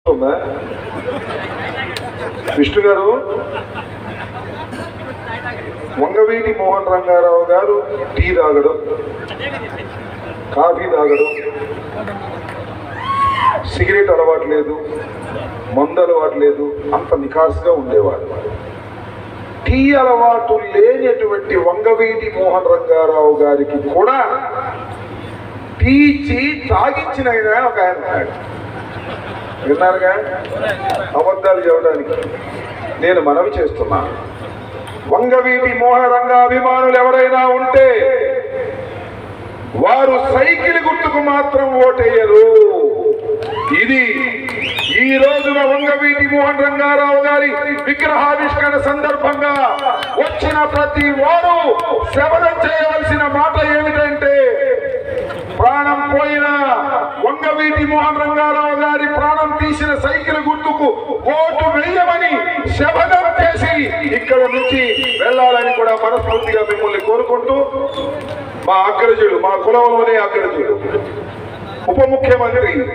ఉందా విష్ణు గారు వంగవీటి మోహన్ రంగారావు గారు టీ తాగడం కాఫీ తాగడం సిగరెట్ అలవాటు లేదు మందు అలవాటు లేదు అంత నికాస్గా ఉండేవాడు టీ అలవాటు లేనటువంటి వంగవీటి మోహన్ రంగారావు గారికి కూడా టీ ఇచ్చి తాగించిన ఆయన ఒక ఆయన ఉన్నాడు విన్నారుగా అబద్ధాలు చెప్పడానికి నేను మనవి చేస్తున్నా వంగవీటి మోహరంగ అభిమానులు ఎవరైనా ఉంటే వారు సైకిల్ గుర్తుకు మాత్రం ఓటేయరు ఇది ఈ రోజున వంగవీటి మోహన్ రంగారావు గారి విగ్రహావిష్కరణ సందర్భంగా వచ్చిన ప్రతి వారు శ్రవణం చేయవలసిన మాట ఏమిటంటే ప్రాణం పోయిన వంగవీటి మోహన్ రంగారావు గారి ప్రాణం తీసిన సైకిల్ గుర్తుకు ఓటు వేయమని శపథం చేసి ఇక్కడ నుంచి వెళ్ళాలని కూడా మనస్ఫూర్తిగా మిమ్మల్ని కోరుకుంటూ మా అగ్రజుడు మా కులంలోనే అగ్రజుడు ఉప ముఖ్యమంత్రి